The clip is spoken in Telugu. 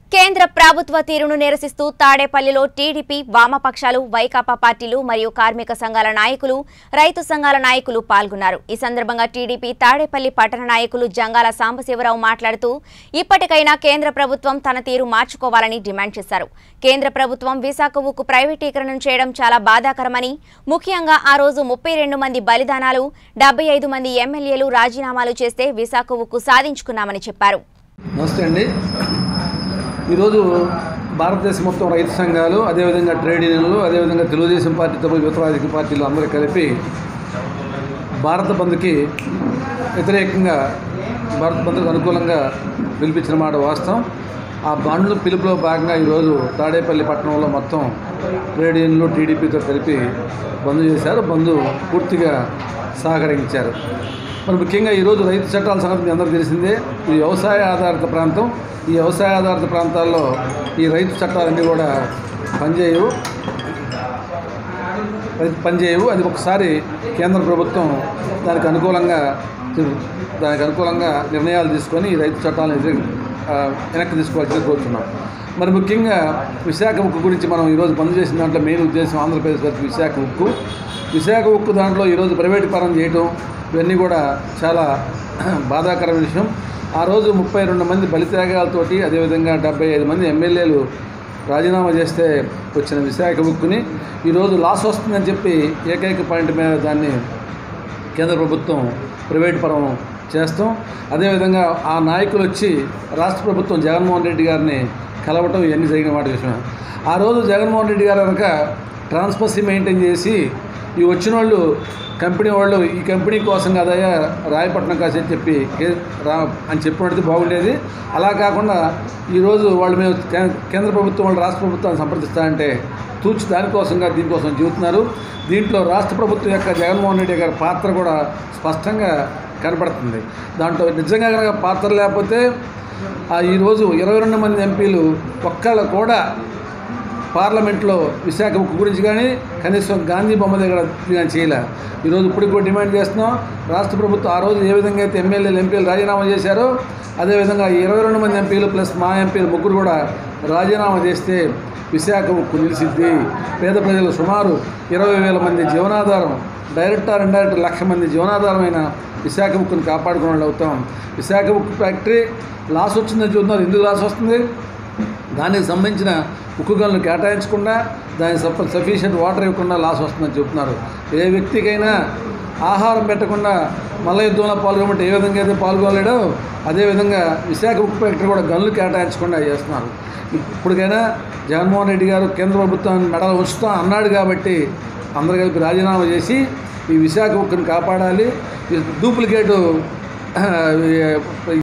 కేంద్ర ప్రభుత్వ తీరును నిరసిస్తూ తాడేపల్లిలో టీడీపీ వామపక్షాలు వైకాపా పార్టీలు మరియు కార్మిక సంఘాల నాయకులు రైతు సంఘాల నాయకులు పాల్గొన్నారు ఈ సందర్భంగా టీడీపీ తాడేపల్లి పట్టణ నాయకులు జంగాల సాంబశివరావు మాట్లాడుతూ ఇప్పటికైనా కేంద్ర ప్రభుత్వం తన తీరు మార్చుకోవాలని డిమాండ్ చేశారు కేంద్ర ప్రభుత్వం విశాఖ ఉక్కు ప్రైవేటీకరణ చేయడం చాలా బాధాకరమని ముఖ్యంగా ఆ రోజు ముప్పై రెండు మంది బలిదానాలు డెబ్బై ఐదు మంది ఎమ్మెల్యేలు రాజీనామాలు చేస్తే విశాఖ ఉక్కు సాధించుకున్నామని చెప్పారు నమస్తే అండి ఈరోజు భారతదేశం మొత్తం రైతు సంఘాలు అదేవిధంగా ట్రేడ్ యూనియన్లు అదేవిధంగా తెలుగుదేశం పార్టీతో పాటు ఇతర రాజకీయ పార్టీలు అందరూ కలిపి భారత బంద్కి వ్యతిరేకంగా భారత బంద్కు అనుకూలంగా పిలిపించిన మాట వాస్తవం ఆ బండ్లు పిలుపులో భాగంగా ఈరోజు తాడేపల్లి పట్టణంలో మొత్తం ట్రేడ్ యూనియన్లు టీడీపీతో కలిపి బంద్ చేశారు బంద్ పూర్తిగా సహకరించారు మరి ముఖ్యంగా ఈరోజు రైతు చట్టాల సంగతి మీ అందరికీ తెలిసిందే ఇది వ్యవసాయ ఆధారిత ప్రాంతం ఈ వ్యవసాయ ఆధారిత ప్రాంతాల్లో ఈ రైతు చట్టాలన్నీ కూడా పనిచేయవు రైతు పనిచేయవు అది ఒకసారి కేంద్ర ప్రభుత్వం దానికి అనుకూలంగా దానికి అనుకూలంగా నిర్ణయాలు తీసుకొని ఈ రైతు చట్టాలను వ్యతిరేక- ఆ, వెనక్కి తీసుకోవాల్సింది కోరుతున్నాం మరి ముఖ్యంగా విశాఖ ఉక్కు గురించి మనం ఈరోజు బంద్ చేసిన దాంట్లో మెయిన్ ఉద్దేశం ఆంధ్రప్రదేశ్ వరకు విశాఖ ఉక్కు విశాఖ ఉక్కు దాంట్లో ఈరోజు ప్రైవేటు పరం చేయటం ఇవన్నీ కూడా చాలా బాధాకరమైన విషయం ఆ రోజు ముప్పై రెండు మంది బలిత్యాగాలతోటి అదేవిధంగా డెబ్బై ఐదు మంది ఎమ్మెల్యేలు రాజీనామా చేస్తే వచ్చిన విశాఖ ఉక్కుని ఈరోజు లాస్ వస్తుందని చెప్పి ఏకైక పాయింట్ మీద దాన్ని కేంద్ర ప్రభుత్వం ప్రైవేట్ పరం చేస్తాం అదేవిధంగా ఆ నాయకులు వచ్చి రాష్ట్ర ప్రభుత్వం జగన్మోహన్ రెడ్డి గారిని కలవటం ఇవన్నీ జరిగిన మాట విషయం ఆ రోజు జగన్మోహన్ రెడ్డి గారు కనుక ట్రాన్స్పసీ మెయింటైన్ చేసి ఈ వచ్చిన వాళ్ళు కంపెనీ వాళ్ళు ఈ కంపెనీ కోసం కదయ్యా రాయపట్నం కాసేది చెప్పి ఏ- రా అని చెప్పినట్టు బాగుండేది అలా కాకుండా ఈరోజు వాళ్ళు మేము కే- కేంద్ర ప్రభుత్వం వాళ్ళు రాష్ట్ర ప్రభుత్వాన్ని సంప్రదిస్తారంటే తూచి దానికోసంగా దీనికోసం చెబుతున్నారు దీంట్లో రాష్ట్ర ప్రభుత్వం యొక్క జగన్మోహన్ రెడ్డి గారి పాత్ర కూడా స్పష్టంగా కనపడుతుంది దాంట్లో నిజంగా కనుక పాత్ర లేకపోతే ఆ ఈరోజు ఇరవై రెండు మంది ఎంపీలు ఒక్కళ్ళు కూడా పార్లమెంట్లో విశాఖ ఉక్కు గురించి కానీ కనీసం గాంధీ బొమ్మ దగ్గర కానీ చేయలే ఈరోజు ఇప్పుడు కూడా డిమాండ్ చేస్తున్నాం రాష్ట్ర ప్రభుత్వం ఆ రోజు ఏ విధంగా అయితే ఎమ్మెల్యేలు ఎంపీలు రాజీనామా చేశారో అదేవిధంగా ఇరవై రెండు మంది ఎంపీలు ప్లస్ మా ఎంపీలు ముగ్గురు కూడా రాజీనామా చేస్తే విశాఖ ఉక్కు నిలిచిద్ది పేద ప్రజలు సుమారు ఇరవై వేల మంది జీవనాధారం డైరెక్ట్ ఆర్ ఇండైరెక్ట్ లక్ష మంది జీవనాధారమైన విశాఖ ఉక్కుని కాపాడుకునే వాళ్ళు అవుతాం విశాఖ ఉక్కు ఫ్యాక్టరీ లాస్ వచ్చిందని చూస్తున్నారు ఎందుకు లాస్ వస్తుంది దానికి సంబంధించిన ఉక్కు గనులు కేటాయించకుండా దానికి సఫ సఫిషియెంట్ వాటర్ ఇవ్వకుండా లాస్ వస్తుందని చెప్తున్నారు ఏ వ్యక్తికైనా ఆహారం పెట్టకుండా మల్ల యుద్ధంలో పాల్గొమంటే ఏ విధంగా అయితే పాల్గొలేడో అదేవిధంగా విశాఖ ఉక్కు ఫ్యాక్టరీ కూడా గనులు కేటాయించకుండా చేస్తున్నారు ఇప్పటికైనా జగన్మోహన్ రెడ్డి గారు కేంద్ర ప్రభుత్వాన్ని మెడలు ఉంచుతాం అన్నాడు కాబట్టి అందరు కలిపి రాజీనామా చేసి ఈ విశాఖ ఉక్కుని కాపాడాలి ఈ డూప్లికేటు